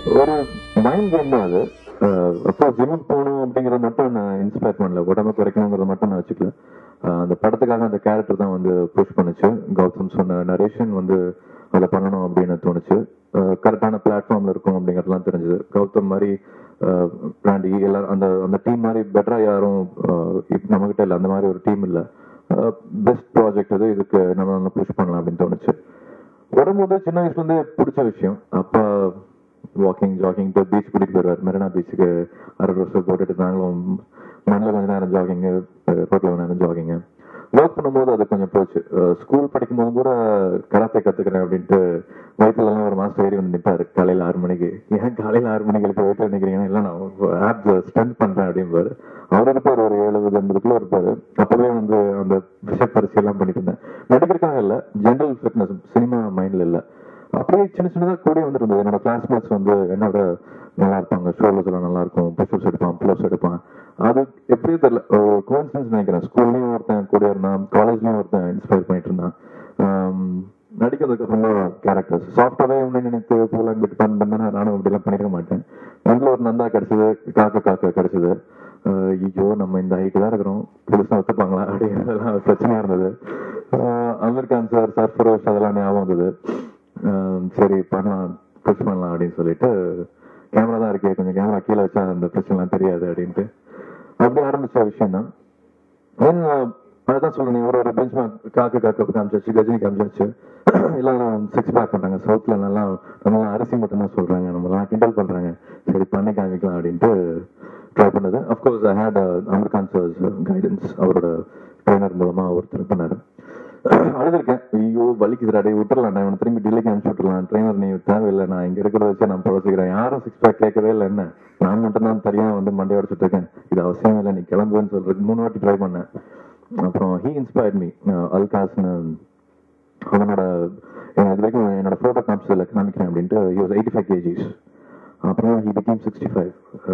ஒரு mind game தான் அது அப்போ ஜிம்முக்கு போகணும் அப்படிங்கறத மட்டும் நான் இன்ஸ்பயர் பண்ணல உடம்பு குறைக்கணுங்கிறத மட்டும் நான் வச்சுக்கல அஹ் அந்த படத்துக்காக அந்த கேரக்டர் தான் வந்து புஷ் பண்ணுச்சு கௌதம் சொன்ன நரேஷன் வந்து அதை பண்ணணும் அப்படின்னு தோணுச்சு கரெக்டான பிளாட்ஃபார்ம்ல இருக்கும் அப்படிங்கறதுலாம் தெரிஞ்சது கௌதம் மாதிரி அஹ், பிராண்டி எல்லாரும் அந்த அந்த டீம் மாதிரி பெட்டரா யாரும் நம்ம கிட்ட இல்லை அந்த மாதிரி ஒரு டீம் இல்லை பெஸ்ட் ப்ராஜெக்ட் அது இதுக்கு நம்ம நல்லா புஷ் பண்ணலாம் அப்படின்னு தோணுச்சு வரும்போது சின்ன வயசுல இருந்தே பிடிச்ச விஷயம் அப்பா வாக்கிங் ஜாகிங் டு பீச் கூட்டிட்டு போயிடுவார் மெரினா பீச்சுக்கு அரை வருஷம் போட்டுட்டு நாங்களும் மண்ணில் கொஞ்ச நேரம் ஜாகிங் ரோட்ல கொஞ்ச நேரம் ஜாகிங் ஒர்க் பண்ணும்போது அது கொஞ்சம் போச்சு ஸ்கூல் படிக்கும் போது கூட கராத்தே கத்துக்கிறேன் அப்படின்ட்டு வயிற்றுல எல்லாம் ஒரு மாசம் ஏறி வந்து நிற்பாரு காலையில ஆறு மணிக்கு ஏன் காலையில ஆறு மணிக்கு எழுப்பி வீட்டில் நிற்கிறீங்கன்னா இல்லை நான் ஆப் ஸ்பெண்ட் பண்றேன் அப்படிம்பாரு அவர் இருப்பார் ஒரு எழுபது எண்பது கிலோ இருப்பாரு அப்பவே வந்து அந்த விஷய பரிசு எல்லாம் பண்ணிட்டு இருந்தேன் மெடிக்கிறதுக்காக இல்லை ஜென்ரல் ஃபிட்னஸ் சினிமா மைண்ட்ல இல்லை அப்படியே சின்ன சின்னதா கூட வந்துருந்தது என்னோட கிளாஸ்மேட்ஸ் வந்து என்னோட நல்லா இருப்பாங்க ஷோல்டர்ஸ் எல்லாம் நல்லா இருக்கும் புஷ்அப்ஸ் எடுப்பான் புல்லப்ஸ் எடுப்பான் அது எப்படியே தெரியல கோயின்சிடன்ஸ் நினைக்கிறேன் ஸ்கூல்லயும் ஒருத்தன் கூட இருந்தான் காலேஜ்லயும் ஒருத்தன் இன்ஸ்பயர் பண்ணிட்டு இருந்தான் ஆம், நடிக்கிறதுக்கு அப்புறமா கேரக்டர்ஸ் சாஃப்டாவே ஒன்று நினைத்து போலாம் பிட் பண்ணா நானும் அப்படிலாம் பண்ணிருக்க மாட்டேன் நல்ல ஒரு நந்தா கிடைச்சது காக்க காக்க கிடைச்சது ஆஹ் ஐயோ நம்ம இந்த ஹைட்டு தான் இருக்கிறோம் புதுசா ஒத்துப்பாங்களா அப்படிங்கிறதெல்லாம் பிரச்சனையா இருந்தது ஆஹ் அமீர் கான் சார் சர்ஃபரோஷ் அதெல்லாம் ஞாபகம் வந்தது ஆஹ் சரி பண்ணலாம் புஷ் பண்ணலாம் அப்படின்னு சொல்லிட்டு கேமரா தான் இருக்கே கொஞ்சம் கேமரா கீழே வச்சா அந்த பிரச்சனைலாம் தெரியாது அப்படின்ட்டு அப்படி ஆரம்பிச்ச விஷயம் தான் தென் அதான் சொல்றேன் ஒரு ஒரு பெஞ்ச் காக்கு காக்க காமிச்சாச்சு கஜினி காமிச்சாச்சு எல்லாரும் சிக்ஸ் பேக் பண்றாங்க சவுத்ல நல்லா நம்ம அரிசி மட்டும் தான் சொல்றாங்க நம்ம எல்லாம் கிண்டல் பண்றாங்க சரி பண்ணி காமிக்கலாம் அப்படின்ட்டு ட்ரை பண்ணது of course I had Aamir Khan sir's guidance அவரோட ட்ரைனர் மூலமா ஒருத்தர் பண்ணாரு அழுதுருக்கேன் ஐயோ வலிக்குதுடா டே விட்டுறலாம் நான் திரும்பி டெல்லிக்கு அனுப்பிச்சு விட்டுறலாம் ட்ரைனர் நீ தேவையில்லை நான் இங்க இருக்கிறத வச்சு நான் பழச்சிக்கிறேன் யாரும் சிக்ஸ் பேக் கேட்கவே இல்லை என்ன நான் மட்டும் தான் தெரியாம வந்து மண்டை உடச்சிட்டு இருக்கேன் இது அவசியம் இல்லை நீ கிளம்புன்னு சொல்றதுக்கு மூணு வாட்டி ட்ரை பண்ணேன் அப்புறம் ஹீ இன்ஸ்பயர்ட் மீ அல்காஸ்னு அவனோட இது வரைக்கும் என்னோட ஃபோட்டோ காமிச்சதில் காமிக்கிறேன் அப்படின்ட்டு he was eighty five kgs அப்புறம் he became sixty five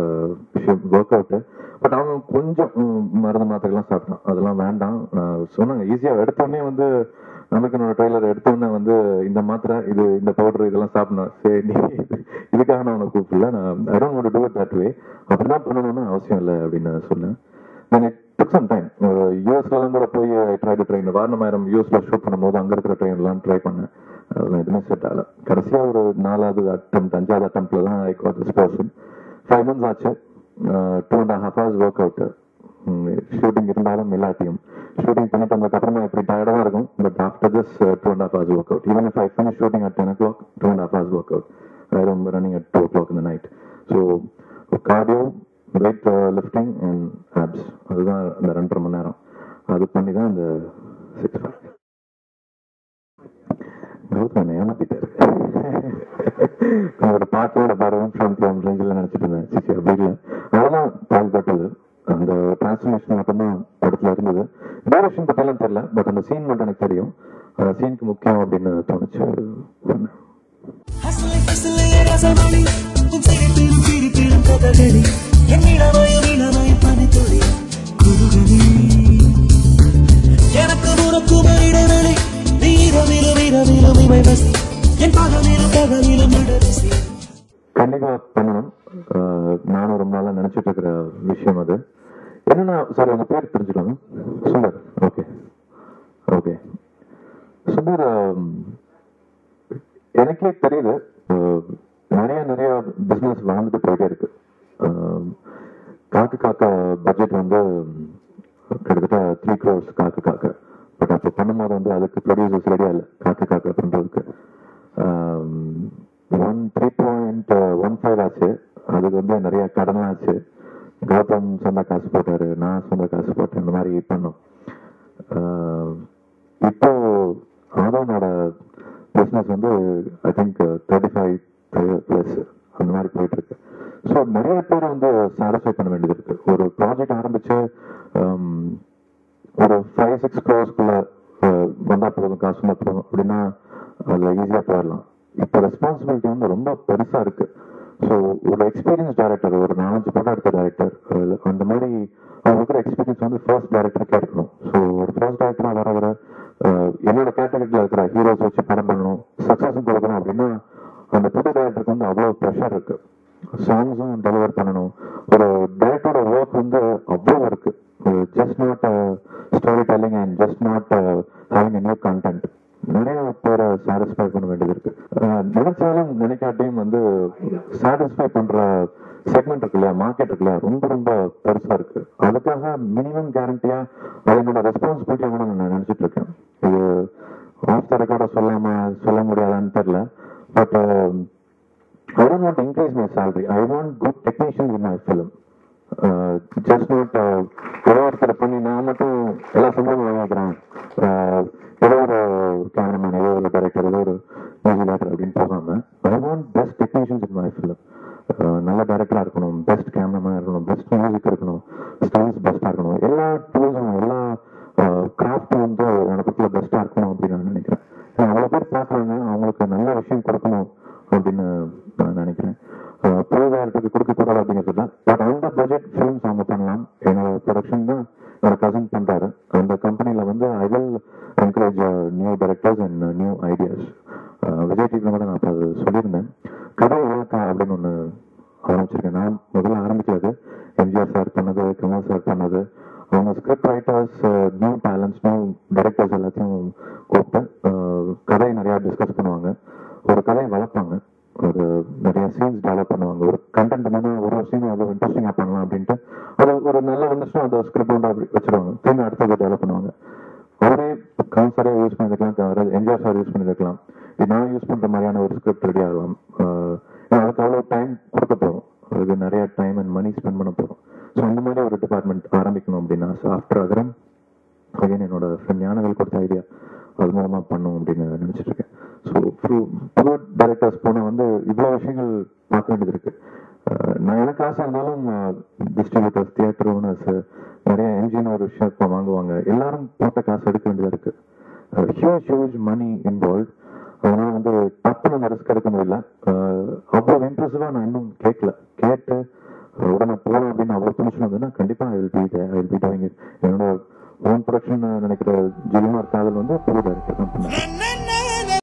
work out but அவன் கொஞ்சம் ம், மருந்து மாத்திரைலாம் சாப்பிட்டான் அதெல்லாம் வேண்டாம் நான் சொன்னாங்க ஈஸியாக எடுத்தோடனே வந்து நமக்கு என்னோட ட்ரெய்லர் எடுத்தோடனே வந்து இந்த மாத்திரை இது இந்த பவுடர் இதெல்லாம் சாப்பிடணும் சரி நீ இதுக்காக நான் உனக்கு கூப்பிடல நான் I don't want to do it that way அப்படிதான் பண்ணணும்னு அவசியம் இல்லை அப்படின்னு நான் சொன்னேன் then it took some time யூஎஸ்லாம் கூட போய் ட்ரை டு ட்ரெயின் வாரணமாயிரம் யூஎஸ்ல ஷூட் பண்ணும்போது அங்க இருக்கிற ட்ரெயின்லாம் ட்ரை பண்ணேன் அதெல்லாம் எதுவுமே செட் ஆகல கடைசியா ஒரு நாலாவது அட்டம் அஞ்சாவது அட்டம்ப்ட்ல தான் I got this person five months ஆச்சு two and half hours work out shooting இருந்தாலும் இல்லாட்டியும் ஷூட்டிங் பண்ணிட்டு வந்ததுக்கு அப்புறமா இப்படி டயர்டாக தான் இருக்கும் but after this two and half hours work out even if I finish shooting at ten o'clock two and half hours work out I run running at two o'clock இந்த night so cardio weight lifting and abs அதுதான் அந்த ரெண்டரை மணி நேரம் அது பண்ணி தான் அந்த six pack Gautham என்னை ஏமாத்திட்டாரு நான் ஒரு பாட்டோட பாருங்க ஃப்ரம் ஃப்ரம் ரேஞ்சில் நினைச்சிட்டு இருந்தேன் சிச்சி அப்படி இல்லை அதெல்லாம் பால்பட்டது அந்த டிரான்ஸ்ஃபர்மேஷன் மட்டும்தான் படத்துல இருந்தது டியூரேஷன் பற்றிலாம் தெரியல பட் அந்த சீன் மட்டும் எனக்கு தெரியும் சீனுக்கு முக்கியம் அப்படின்னு தோணுச்சு பண்ணேன் ஹசலை பசலை ரசமணி உன் சிரிப்பிலும் சிரிப்பிலும் கதகளி என் இளமயம் இளமயம் பனித்துளி குருகனி எனக்கு உனக்கு இடைவெளி வீரமிலும் வீரமிலும் இமை வசி என் பகலிலும் பகலிலும் விடரசி கண்டிப்பா பண்ணணும் அஹ் நானும் ரொம்ப நாளா நினைச்சிட்டு இருக்கிற விஷயம் அது என்னன்னா சாரி உங்க பேர் தெரிஞ்சுக்கலாமா சுந்தர் ஓகே ஓகே சுந்தர் ஆம், எனக்கே தெரியுது அஹ், நிறைய நிறைய பிசினஸ் வளர்ந்துட்டு போயிட்டே இருக்கு ஆம், காக்கு காக்கா பட்ஜெட் வந்து கிட்டத்தட்ட த்ரீ க்ரோர்ஸ் காக்கு காக்க பட் அப்போ பண்ணும்போது வந்து அதுக்கு ப்ரொடியூசர்ஸ் ரெடியா இல்லை காக்கு காக்க பண்றதுக்கு one three point one five ஆச்சு அதுக்கு வந்து நிறைய கடன்லாம் ஆச்சு கௌதம் சொந்த காசு போட்டாரு நான் சொந்த காசு போட்டேன் இந்த மாதிரி பண்ணோம் ஆஹ் இப்போ ஆதவனோட பிஸ்னஸ் வந்து I think thirty five plus அந்த மாதிரி போயிட்டு இருக்கு ஸோ நிறைய பேர் வந்து சாட்டிஸ்ஃபை பண்ண வேண்டியது இருக்கு ஒரு ப்ராஜெக்ட் ஆரம்பிச்சு ஆம், ஒரு ஃபைவ் சிக்ஸ் க்ரோஸ்க்குள்ள வந்தா போதும் காசு வந்தா போதும் அப்படின்னா அதுல ஈஸியா போயிடலாம் இப்போ ரெஸ்பான்சிபிலிட்டி வந்து ரொம்ப பெருசா இருக்கு ஸோ ஒரு எக்ஸ்பீரியன்ஸ் டைரக்டர் ஒரு நாலஞ்சு படம் எடுத்த டைரக்டர் அந்த மாதிரி அவங்க இருக்கிற எக்ஸ்பீரியன்ஸ் வந்து ஃபர்ஸ்ட் டைரக்டருக்கே இருக்கணும் ஸோ ஒரு ஃபர்ஸ்ட் டைரக்டரா வர வர அஹ், என்னோட கேட்டகரியில் இருக்கிற ஹீரோஸ் வச்சு படம் பண்ணணும் சக்ஸஸும் கொடுக்கணும் அப்படின்னா அந்த புது டைரக்டருக்கு வந்து அவ்வளோ ப்ரெஷர் இருக்கு சாங்ஸும் டெலிவர் பண்ணணும் ஒரு டைரக்டரோட ஒர்க் வந்து அவ்வளோ இருக்கு just not story telling and just not having new content நிறைய பேரை சாட்டிஸ்ஃபை பண்ண வேண்டியது இருக்கு அஹ் நினைச்சாலும் நினைக்காட்டியும் வந்து சாட்டிஸ்ஃபை பண்ற செக்மெண்ட் இருக்கு இல்லையா மார்க்கெட் இருக்கு இல்லையா ரொம்ப ரொம்ப பெருசா இருக்கு அதுக்காக மினிமம் கேரண்டியா அது என்னோட ரெஸ்பான்சிபிலிட்டியா கூட நான் நினைச்சிட்டு இருக்கேன் இது ஆஃப் த ரெக்கார்ட சொல்லாம சொல்ல முடியாதான்னு தெரியல but I don't want to increase my salary. I want good technicians in my film. Uh, just not uh, ஏதோ ஒருத்தர் பண்ணி நான் மட்டும் எல்லா சம்பளமும் வாங்கிக்கிறேன் Uh, ஏதோ ஒரு கேமராமேன் ஏதோ ஒரு டைரக்டர் ஏதோ ஒரு மியூசிக் டைரக்டர் அப்படின்னு போகாம I want best technicians in my film நல்ல டைரக்டரா இருக்கணும் பெஸ்ட் கேமராமேன் இருக்கணும் பெஸ்ட் மியூசிக் இருக்கணும் ஸ்டைல்ஸ் பெஸ்டா இருக்கணும் எல்லா டூல்ஸும் எல்லா கிராஃப்டும் வந்து எனக்கு பெஸ்டா இருக்கணும் அப்படின்னு நான் நினைக்கிறேன் ஏன்னா அவ்வளோ பேர் பார்க்குறாங்க அவங்களுக்கு நல்ல விஷயம் கொடுக்கணும் அப்படின்னு நான் நினைக்கிறேன் அஹ் புது டேரக்டருக்கு கொடுக்கக்கூடாது அப்படிங்கிறது பட் அந்த பட்ஜெட் ஃபிலிம்ஸ் அவங்க பண்ணலாம் என்னோட ப்ரொடக்ஷன் தான் என்னோட கசின் பண்றாரு அந்த கம்பெனில வந்து I will encourage new directors and new ideas Vijay டிவில கூட நான் அப்போ அது சொல்லியிருந்தேன் கதை இலக்கா அப்படின்னு ஒன்று ஆரம்பிச்சிருக்கேன் நான் முதல்ல ஆரம்பிக்கிறது எம்ஜிஆர் சார் பண்ணது கமல் சார் பண்ணது அவங்க script writers new talents new directors எல்லாத்தையும் கூப்பிட்டு அஹ், கதையை நிறையா டிஸ்கஸ் பண்ணுவாங்க ஒரு கதையை வளர்ப்பாங்க ஒரு நிறைய சீன்ஸ் டெவலப் பண்ணுவாங்க ஒரு கண்டென்ட் என்னன்னா ஒரு சீன் அவ்வளோ இன்ட்ரெஸ்டிங்காக பண்ணலாம் அப்படின்ட்டு அது ஒரு நல்ல வந்துச்சுன்னா அந்த ஸ்கிரிப்ட் வந்து அப்படி வச்சிருவாங்க திரும்பி அடுத்தது டெவலப் பண்ணுவாங்க அவரே கமல் சாரே யூஸ் பண்ணிருக்கலாம் தவிர எம்ஜிஆர் சார் யூஸ் பண்ணிருக்கலாம் இது நான் யூஸ் பண்ற மாதிரியான ஒரு ஸ்கிரிப்ட் ரெடி ஆகலாம் ஆஹ் ஏன்னா அதுக்கு அவ்வளோ டைம் கொடுக்க போகிறோம் அதுக்கு நிறைய டைம் அண்ட் மணி ஸ்பெண்ட் பண்ண போகிறோம் ஸோ அந்த மாதிரி ஒரு டிபார்ட்மெண்ட் ஆரம்பிக்கணும் அப்படின்னா ஸோ ஆஃப்டர் அகரம் அகைன் என்னோட ஃப்ரெண்ட் ஞானவேல் கொடுத்த ஐடியா அது மூலமா பண்ணும் அப்படின்னு நினைச்சிட்டு இருக்கேன் ஸோ புது டைரக்டர்ஸ் போன வந்து இவ்வளோ விஷயங்கள் பார்க்க வேண்டியது இருக்கு அஹ் நான் எனக்கு ஆசை இருந்தாலும் டிஸ்ட்ரிபியூட்டர்ஸ் தியேட்டர் ஓனர்ஸ் நிறைய என்ஜின் ஒரு விஷயம் இப்போ வாங்குவாங்க எல்லாரும் போட்ட காசு எடுக்க வேண்டியதா இருக்கு ஹியூஜ் ஹியூஜ் மணி இன்வால்வ் அதனால வந்து டப்புன்னு அந்த ரிஸ்க் எடுக்க முடியல அஹ் அவ்வளவு இம்ப்ரெசிவா நான் இன்னும் கேட்கல கேட்டு அஹ் உடனே போகணும் அப்படின்னு அவ்வளவு துணிச்சு வந்ததுன்னா கண்டிப்பா I will be I will be doing it என்னோட ஓன் ப்ரொடக்ஷன் நினைக்கிற ஜிலிமார் காதல் வந்து புது டைரக்டர் தான் பண்ணேன் Na na na